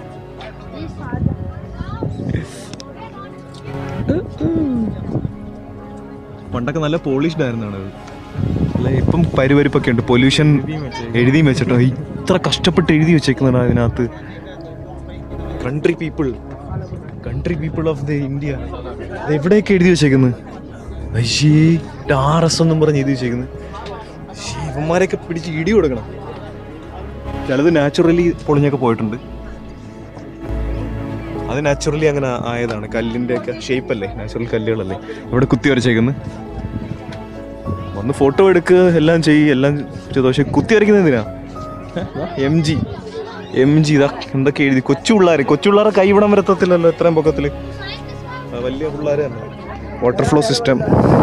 പണ്ടൊക്കെ നല്ല പോളിഷ്ഡ് ആയിരുന്നാണ് അത് അല്ല ഇപ്പം പരിവരിപ്പൊക്കെ ഉണ്ട് പൊല്യൂഷൻ എഴുതിയും വെച്ചിട്ടോ ഇത്ര കഷ്ടപ്പെട്ട് എഴുതി വെച്ചേക്കുന്നതാണ് അതിനകത്ത് country people country people of the India എവിടെയൊക്കെ എഴുതി വെച്ചേക്കുന്നത് അയ്യേ ആർ എസ് എന്നും പറഞ്ഞ് എഴുതി വെച്ചേക്കുന്നത് ശ്ശേ, ഇവന്മാരെയൊക്കെ പിടിച്ച് ഇടി കൊടുക്കണം ചിലത് നാച്ചുറലി പൊളിഞ്ഞൊക്കെ പോയിട്ടുണ്ട് അത് നാച്ചുറലി അങ്ങനെ ആയതാണ് കല്ലിൻ്റെ ഒക്കെ ഷേപ്പ് അല്ലേ നാച്ചുറൽ കല്ലുകളല്ലേ ഇവിടെ കുത്തി വരച്ചേക്കുന്നു വന്ന് ഫോട്ടോ എടുക്കുക എല്ലാം ചെയ്യും എല്ലാം ചെയ്തു പക്ഷെ കുത്തി വരയ്ക്കുന്നത് എന്തിനാ എം ജി എം ജി ഇതാ എന്തൊക്കെ എഴുതി കൊച്ചു പിള്ളേർ കൊച്ചു പിള്ളേരെ കൈവിടാൻ വരത്തത്തില്ലല്ലോ എത്രയും പൊക്കത്തിൽ വലിയ പിള്ളേർ തന്നെ വാട്ടർ ഫ്ലോ സിസ്റ്റം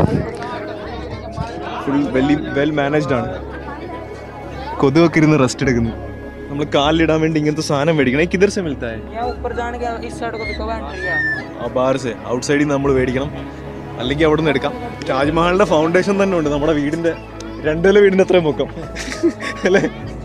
ഫുൾ വെല്ലി വെൽ മാനേജ്ഡ് ആണ് കൊതുകൊക്കെ ഇരുന്ന് റെസ്റ്റ് എടുക്കുന്നു നമ്മൾ കാലിലിടാൻ വേണ്ടി ഇങ്ങനത്തെ സാധനം മേടിക്കണം കിതർ സെ മിൽത്താ ഹൈ यहाँ ऊपर जाने के इस साइड को भी कब एंट्री है ആ ബാർ സെ ഔട്ട് സൈഡിൽ നമ്മൾ മേടിക്കണം അല്ലെങ്കിൽ അവിടെ നിന്ന് എടുക്കാം താജ്മഹലിന്റെ ഫൗണ്ടേഷൻ തന്നെ ഉണ്ട് നമ്മുടെ വീടിന്റെ രണ്ടുനില വീടിന്റെ അത്രയും പൊക്കം അല്ലേ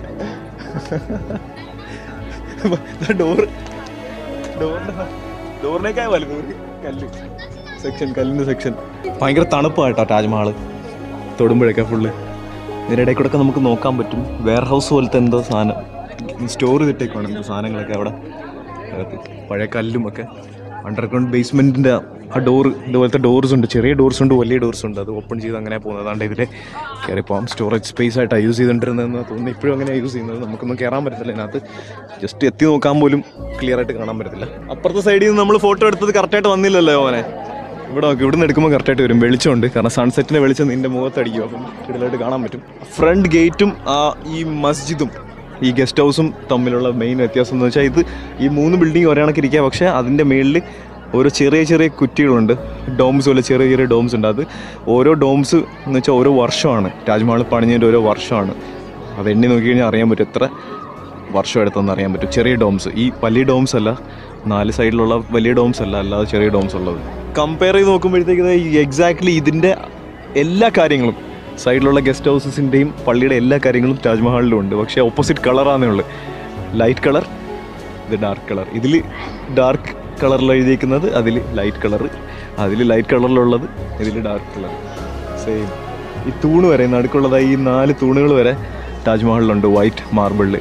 ഡോർ ഡോറിന്റെ ഡോറിനേക്കായ വലുത് ഒരു കല്ല് സെക്ഷൻ കല്ലിന്റെ സെക്ഷൻ ഭയങ്കര തണുപ്പായിട്ടാ താജ്മഹൽ തൊടുമ്പോഴൊക്കെ ഫുള്ള് ഇതിൻ്റെ ഇടയിൽ കൂടെ ഒക്കെ നമുക്ക് നോക്കാൻ പറ്റും വെയർ ഹൗസ് പോലത്തെ എന്തോ സാധനം സ്റ്റോർ ചെയ്തിട്ടേക്കാണ് എന്തോ സാധനങ്ങളൊക്കെ അവിടെ അകത്ത് പഴയ കല്ലും ഒക്കെ അണ്ടർഗ്രൗണ്ട് ബേസ്മെൻറ്റിൻ്റെ ആ ഡോറ് ഇതുപോലത്തെ ഡോർസ് ഉണ്ട് ചെറിയ ഡോർസ് ഉണ്ട് വലിയ ഡോർസ് ഉണ്ട് അത് ഓപ്പൺ ചെയ്ത് അങ്ങനെ പോകുന്നത് അതാണ്ട് ഇതിൽ കയറി പോകാം സ്റ്റോറേജ് സ്പേസ് ആയിട്ടാണ് യൂസ് ചെയ്തുകൊണ്ടിരുന്നതെന്ന് തോന്നുന്നു ഇപ്പോഴും അങ്ങനെ യൂസ് ചെയ്യുന്നത് നമുക്കൊന്നും കയറാൻ പറ്റത്തില്ല ഇതിനകത്ത് ജസ്റ്റ് എത്തി നോക്കാൻ പോലും ക്ലിയർ ആയിട്ട് കാണാൻ പറ്റത്തില്ല അപ്പുറത്തെ സൈഡിൽ നിന്ന് നമ്മൾ ഫോട്ടോ എടുത്തത് കറക്റ്റായിട്ട് വന്നില്ലല്ലോ അവനെ ഇവിടെ നോക്കി ഇവിടുന്ന് എടുക്കുമ്പോൾ കറക്റ്റായിട്ട് വരും വെളിച്ചമുണ്ട് കാരണം സൺസെറ്റിൻ്റെ വെളിച്ചം നിൻ്റെ മുഖത്തടിക്കും അപ്പം ഇതിലായിട്ട് കാണാൻ പറ്റും ഫ്രണ്ട് ഗേറ്റും ആ ഈ മസ്ജിദും ഈ ഗസ്റ്റ് ഹൗസും തമ്മിലുള്ള മെയിൻ വ്യത്യാസം എന്ന് വെച്ചാൽ ഇത് ഈ മൂന്ന് ബിൽഡിംഗ് ഒരേ കണക്കിരിക്കുക പക്ഷേ അതിൻ്റെ മേളിൽ ഓരോ ചെറിയ ചെറിയ കുറ്റികളുണ്ട് ഡോംസ് പോലെ ചെറിയ ചെറിയ ഡോംസ് ഉണ്ട് അത് ഓരോ ഡോംസ് എന്ന് വെച്ചാൽ ഓരോ വർഷമാണ് താജ്മഹൽ പണിഞ്ഞതിൻ്റെ ഓരോ വർഷമാണ് അത് എണ്ണി നോക്കി കഴിഞ്ഞാൽ അറിയാൻ പറ്റും എത്ര വർഷം എടുത്തെന്ന് അറിയാൻ പറ്റും ചെറിയ ഡോംസ് ഈ വലിയ ഡോംസ് അല്ല നാല് സൈഡിലുള്ള വലിയ ഡോംസ് അല്ല അല്ലാതെ ചെറിയ ഡോംസ് ഉള്ളത് കമ്പയർ ചെയ്ത് നോക്കുമ്പോഴത്തേക്ക് എക്സാക്ട്ലി ഇതിൻ്റെ എല്ലാ കാര്യങ്ങളും സൈഡിലുള്ള ഗസ്റ്റ് ഹൗസസിൻ്റെയും പള്ളിയുടെ എല്ലാ കാര്യങ്ങളും താജ്മഹലിലും ഉണ്ട് പക്ഷേ ഓപ്പോസിറ്റ് കളറാണേ ഉള്ളൂ ലൈറ്റ് കളർ ഇത് ഡാർക്ക് കളർ ഇതിൽ ഡാർക്ക് കളറിൽ എഴുതിയിരിക്കുന്നത് അതിൽ ലൈറ്റ് കളർ അതിൽ ലൈറ്റ് കളറിലുള്ളത് ഇതിൽ ഡാർക്ക് കളർ സെയിം ഈ തൂണ് വരെ നടുക്കുള്ളതായി ഈ നാല് തൂണുകൾ വരെ താജ്മഹലിലുണ്ട് വൈറ്റ് മാർബിളിൽ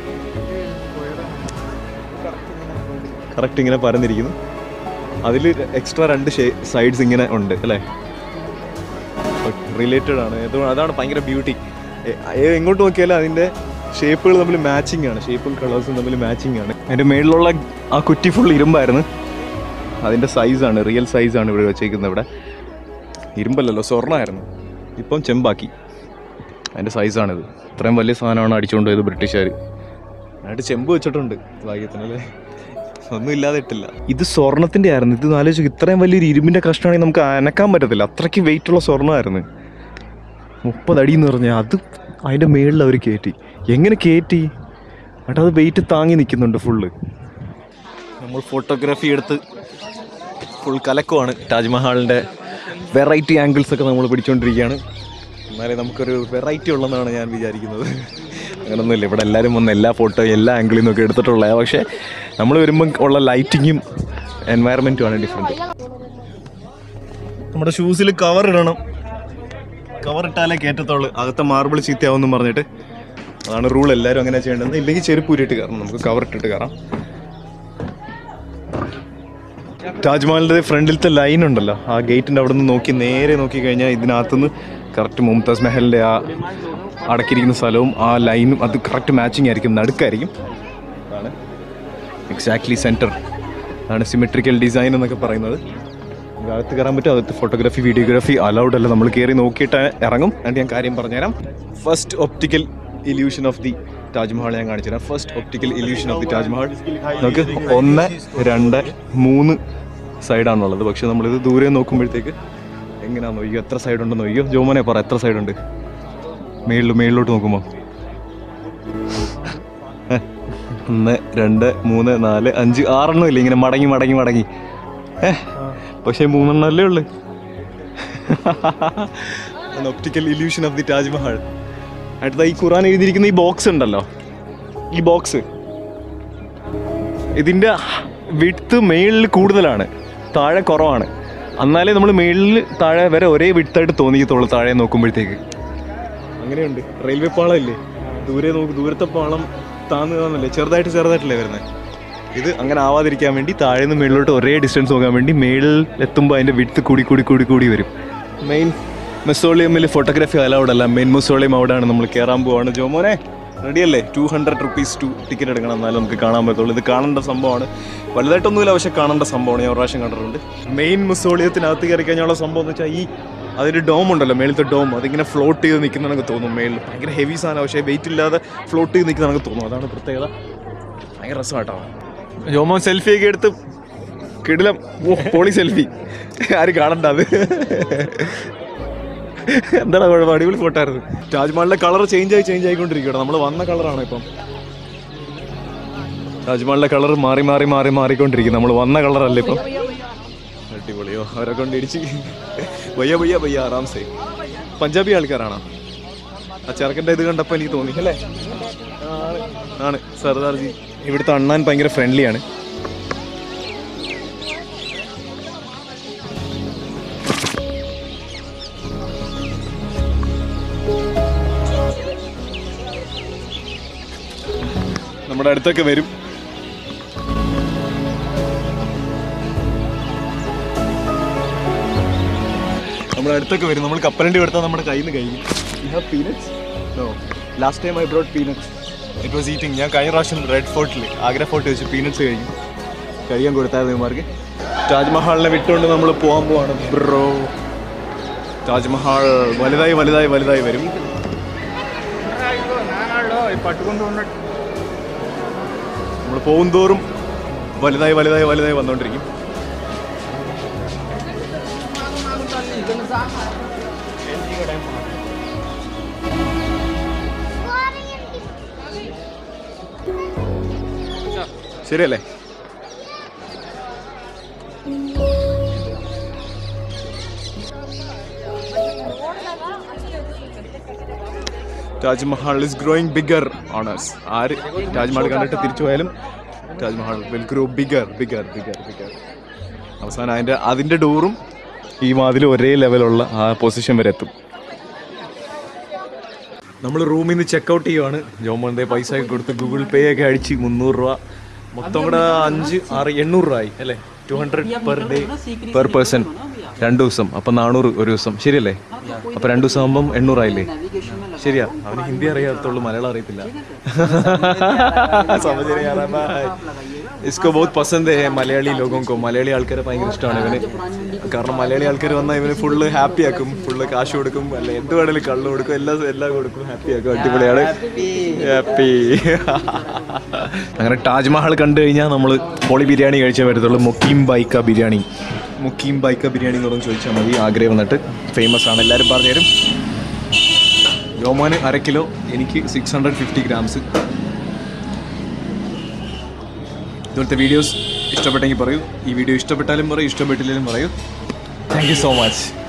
കറക്റ്റ് ഇങ്ങനെ പരന്നിരിക്കുന്നു അതിൽ എക്സ്ട്രാ രണ്ട് സൈഡ്സ് ഇങ്ങനെ ഉണ്ട് അല്ലേ റിലേറ്റഡ് ആണ് ഏതോ അതാണ് ഭയങ്കര ബ്യൂട്ടി എങ്ങോട്ട് നോക്കിയാലും അതിൻ്റെ ഷേപ്പുകൾ തമ്മിൽ മാച്ചിങ് ആണ് ഷേപ്പും കളേഴ്സും തമ്മിൽ മാച്ചിങ് ആണ് അതിൻ്റെ മേളിലുള്ള ആ കുറ്റി ഫുൾ ഇരുമ്പായിരുന്നു അതിൻ്റെ സൈസാണ് റിയൽ സൈസാണ് ഇവിടെ വെച്ചേക്കുന്നത് ഇവിടെ ഇരുമ്പല്ലല്ലോ സ്വർണ്ണമായിരുന്നു ഇപ്പം ചെമ്പാക്കി അതിൻ്റെ സൈസാണിത് ഇത്രയും വലിയ സാധനമാണ് അടിച്ചുകൊണ്ട് പോയത് ബ്രിട്ടീഷുകാർ അതിനായിട്ട് ചെമ്പ് വെച്ചിട്ടുണ്ട് ഭാഗ്യത്തിന് അല്ലേ ഒന്നും ഇല്ലാതെ ഇട്ടില്ല ഇത് സ്വർണത്തിൻ്റെ ആയിരുന്നു ഇത് ആലോചിച്ചു ഇത്രയും വലിയൊരു ഇരുമ്പിൻ്റെ കഷ്ണമാണെങ്കിൽ നമുക്ക് അനക്കാൻ പറ്റത്തില്ല അത്രയ്ക്ക് വെയിറ്റ് ഉള്ള സ്വർണ്ണമായിരുന്നു മുപ്പത് അടി എന്ന് പറഞ്ഞാൽ അത് അതിൻ്റെ മേളിൽ അവർ കയറ്റി എങ്ങനെ കയറ്റി എന്നിട്ട് അത് വെയിറ്റ് താങ്ങി നിൽക്കുന്നുണ്ട് ഫുള്ള് നമ്മൾ ഫോട്ടോഗ്രാഫി എടുത്ത് ഫുൾ കലക്കമാണ് താജ്മഹലിൻ്റെ വെറൈറ്റി ആംഗിൾസ് ഒക്കെ നമ്മൾ പിടിച്ചുകൊണ്ടിരിക്കുകയാണ് എന്നാലേ നമുക്കൊരു വെറൈറ്റി ഉള്ളതെന്നാണ് ഞാൻ വിചാരിക്കുന്നത് അങ്ങനൊന്നുമില്ല ഇവിടെ എല്ലാവരും വന്ന് എല്ലാ ഫോട്ടോ എല്ലാ ആംഗിളിൽ നിന്നൊക്കെ എടുത്തിട്ടുള്ളത് പക്ഷേ നമ്മൾ വരുമ്പം ഉള്ള ലൈറ്റിങ്ങും എൻവയറമെൻറ്റും ആണ് ഡിഫറെൻറ്റ് നമ്മുടെ ഷൂസിൽ കവർ ഇടണം കവർ ഇട്ടാലേ കയറ്റത്തുള്ളൂ അകത്തെ മാർബിൾ ചീത്തയാവും പറഞ്ഞിട്ട് അതാണ് റൂൾ എല്ലാവരും അങ്ങനെ ചെയ്യേണ്ടത് ഇല്ലെങ്കിൽ ചെരുപ്പ് ഊരിയിട്ട് കയറണം നമുക്ക് കവർ ഇട്ടിട്ട് കയറാം താജ്മഹലിൻ്റെ ഫ്രണ്ടിലത്തെ ലൈൻ ഉണ്ടല്ലോ ആ ഗേറ്റിൻ്റെ അവിടെ നിന്ന് നോക്കി നേരെ നോക്കി കഴിഞ്ഞാൽ ഇതിനകത്തുനിന്ന് കറക്റ്റ് മുംതാസ് മഹലിൻ്റെ ആ അടക്കിയിരിക്കുന്ന സ്ഥലവും ആ ലൈനും അത് കറക്റ്റ് മാച്ചിങ് ആയിരിക്കും നടുക്കായിരിക്കും അതാണ് എക്സാക്ട്ലി സെൻറ്റർ അതാണ് സിമെട്രിക്കൽ ഡിസൈൻ എന്നൊക്കെ പറയുന്നത് നമുക്ക് അകത്ത് കയറാൻ പറ്റും അകത്ത് ഫോട്ടോഗ്രാഫി വീഡിയോഗ്രാഫി അലൗഡ് അല്ല നമ്മൾ കയറി നോക്കിയിട്ട് ഇറങ്ങും എന്നിട്ട് ഞാൻ കാര്യം പറഞ്ഞുതരാം first optical illusion of the Taj Mahal ഞാൻ കാണിച്ചു തരാം first optical illusion of the Taj Mahal നമുക്ക് ഒന്ന് രണ്ട് മൂന്ന് സൈഡാണുള്ളത് പക്ഷെ നമ്മളിത് ദൂരെ നോക്കുമ്പോഴത്തേക്ക് എങ്ങനെയാണെന്ന് നോക്കിയോ എത്ര സൈഡ് ഉണ്ടെന്ന് നോക്കിയോ ജോമനെ പറ എത്ര സൈഡ് ഉണ്ട് മേളിൽ മേളിലോട്ട് നോക്കുമ്പോൾ ഒന്ന് രണ്ട് മൂന്ന് നാല് അഞ്ച് ആറെണ്ണം ഇല്ല ഇങ്ങനെ മടങ്ങി മടങ്ങി മടങ്ങി ഏ പക്ഷേ മൂന്നെണ്ണം അല്ലേ ഉള്ളു optical illusion of the Taj Mahal അടുത്ത ഈ ഖുറാൻ എഴുതിയിരിക്കുന്ന ഈ ബോക്സ് ഉണ്ടല്ലോ ഈ ബോക്സ് ഇതിൻ്റെ വിട്ത് മേളിൽ കൂടുതലാണ് താഴെ കുറവാണ് എന്നാലേ നമ്മൾ മേളിൽ താഴെ വരെ ഒരേ വിട്ടായിട്ട് തോന്നിക്കത്തുള്ളൂ താഴെ നോക്കുമ്പോഴത്തേക്ക് അങ്ങനെയുണ്ട് റെയിൽവേ പാളം ഇല്ലേ ദൂരെ നോക്ക് ദൂരത്തെ പാളം താന്നുന്നല്ലേ ചെറുതായിട്ട് ചെറുതായിട്ടല്ലേ വരുന്നത് ഇത് അങ്ങനെ ആവാതിരിക്കാൻ വേണ്ടി താഴെ നിന്ന് മേളിലോട്ട് ഒരേ ഡിസ്റ്റൻസ് നോക്കാൻ വേണ്ടി മേളിൽ എത്തുമ്പോൾ അതിൻ്റെ വിട്ട് കൂടി കൂടി കൂടി കൂടി വരും മെയിൻ മെസോളിയമിൽ ഫോട്ടോഗ്രാഫി അലൗഡ് അല്ല മെയിൻ മെസോളിയം അവിടെയാണ് നമ്മൾ കയറാൻ പോവാണ് ജോമോനെ റെഡിയല്ലേ two hundred rupees two ticket എടുക്കണം എന്നാലും നമുക്ക് കാണാൻ പറ്റുള്ളൂ ഇത് കാണേണ്ട സംഭവമാണ് വലുതായിട്ടൊന്നുമില്ല പക്ഷെ കാണേണ്ട സംഭവമാണ് ഞാൻ ഒരു പ്രാവശ്യം കണ്ടിട്ടുണ്ട് മെയിൻ മുസോളിയത്തിനകത്ത് കയറി കഴിഞ്ഞുള്ള സംഭവം എന്ന് വെച്ചാൽ ഈ അതിൻ്റെ ഡോം ഉണ്ടല്ലോ മേളത്തെ ഡോം അതിങ്ങനെ ഫ്ലോട്ട് ചെയ്ത് നിൽക്കുന്ന തോന്നും മേളിൽ ഭയങ്കര ഹെവി സാധനം പക്ഷേ വെയിറ്റ് ഇല്ലാതെ ഫ്ലോട്ട് ചെയ്ത് നിൽക്കുന്ന തോന്നും അതാണ് പ്രത്യേകത ഭയങ്കര രസമായിട്ടോ ജോമോൻ സെൽഫി ഒക്കെ എടുത്ത് കിടിലം ഓ പോളി സെൽഫി ആരും കാണണ്ട അത് എന്താണ് കുഴപ്പം അടിപൊളി ഫോട്ടോ ആയിരുന്നു താജ്മഹലിന്റെ കളർ ചേഞ്ച് ആയി ചേഞ്ച് ആയിക്കൊണ്ടിരിക്കുകയാണ് നമ്മൾ വന്ന കളറാണ് ഇപ്പം താജ്മഹലിന്റെ കളർ മാറി മാറി മാറി മാറിക്കൊണ്ടിരിക്കും നമ്മൾ വന്ന കളറല്ല ഇപ്പം അടിപൊളിയോ അവരെ കൊണ്ട് ഇടിച്ച് വയ്യ വയ്യ വയ്യ ആറാംസേ പഞ്ചാബി ആൾക്കാരാണോ ആ ചെറുക്കൻ്റെ ഇത് കണ്ടപ്പോൾ എനിക്ക് തോന്നി അല്ലേ ആണ് ആണ് സർദാർജി ഇവിടുത്തെ അണ്ണാൻ ഭയങ്കര ഫ്രണ്ട്ലിയാണ് നമ്മുടെ അടുത്തൊക്കെ വരും നമ്മുടെ അടുത്തൊക്കെ വരും നമ്മൾ കപ്പലണ്ടി എടുത്താൽ നമ്മുടെ കയ്യിൽ നിന്ന് കഴിയും you have peanuts no last time I brought peanuts it was eating ഞാൻ കഴിഞ്ഞ പ്രാവശ്യം റെഡ് ഫോർട്ടിൽ ആഗ്ര ഫോർട്ട് വെച്ച് പീനട്സ് കഴിക്കും കഴിയാൻ കൊടുത്തായിരുന്നു ഇവന്മാർക്ക് താജ്മഹലിനെ വിട്ടുകൊണ്ട് നമ്മൾ പോകാൻ പോവാണ് ബ്രോ താജ്മഹൽ വലുതായി വലുതായി വലുതായി വരും పట్టుకుంటూ ఉన్నట్టు നമ്മൾ പോകും തോറും വലുതായി വലുതായി വലുതായി വന്നുകൊണ്ടിരിക്കും ശരിയല്ലേ Taj Mahal is growing bigger owners ആര് താജ്മഹൽ കണ്ടിട്ട് തിരിച്ചു പോയാലും Taj Mahal will grow bigger bigger bigger bigger അവസാനം അതിൻ്റെ അതിൻ്റെ ഡോറും ഈ വാതിലും ഒരേ ലെവലുള്ള ആ പൊസിഷൻ വരെ എത്തും നമ്മൾ റൂമിൽ നിന്ന് ചെക്കൗട്ട് ചെയ്യുവാണ് ജോമോന്റെ പൈസ ഒക്കെ കൊടുത്ത് ഗൂഗിൾ പേ ഒക്കെ അടിച്ച് മുന്നൂറ് രൂപ മൊത്തം കൂടെ അഞ്ച് ആറ് എണ്ണൂറ് രൂപ ആയി അല്ലേ two hundred per day per person രണ്ട് ദിവസം അപ്പം നാനൂറ് ഒരു ദിവസം ശരിയല്ലേ അപ്പം രണ്ട് ദിവസം ആകുമ്പം എണ്ണൂറായില്ലേ ശരിയാ അവന് ഹിന്ദി അറിയാത്തുള്ളൂ മലയാളം അറിയത്തില്ല സമझ नहीं आ रहा भाई इसको बहुत पसंद है മലയാളി ലോകം കോ മലയാളി ആൾക്കാരെ ഭയങ്കര ഇഷ്ടമാണ് ഇവന് കാരണം മലയാളി ആൾക്കാർ വന്നാൽ ഇവന് ഫുള്ള് ഹാപ്പി ആക്കും ഫുള്ള് കാശ് കൊടുക്കും അല്ല എന്ത് വേണേലും കള്ള് കൊടുക്കും എല്ലാം എല്ലാം കൊടുക്കും ഹാപ്പി ആക്കും അടിപൊളിയാണ് ഹാപ്പി അങ്ങനെ താജ്മഹൽ കണ്ടു കഴിഞ്ഞാൽ നമ്മൾ പോളി ബിരിയാണി കഴിച്ചേ പറ്റത്തുള്ളൂ മുക്കീം ബൈക്ക ബിരിയാണി മുക്കീം ബൈക്ക ബിരിയാണി എന്ന് പറഞ്ഞ് ചോദിച്ചാൽ മതി ആഗ്രഹ വന്നിട്ട് ഫേമസ് ആണ് എല്ലാവരും പറഞ്ഞു തരും രോമാന് അര കിലോ എനിക്ക് സിക്സ് ഹൺഡ്രഡ് ഫിഫ്റ്റി ഗ്രാംസ് ഇതുപോലത്തെ വീഡിയോസ് ഇഷ്ടപ്പെട്ടെങ്കിൽ പറയൂ ഈ വീഡിയോ ഇഷ്ടപ്പെട്ടാലും പറയൂ ഇഷ്ടപ്പെട്ടില്ലെങ്കിലും പറയൂ താങ്ക് യു സോ മച്ച്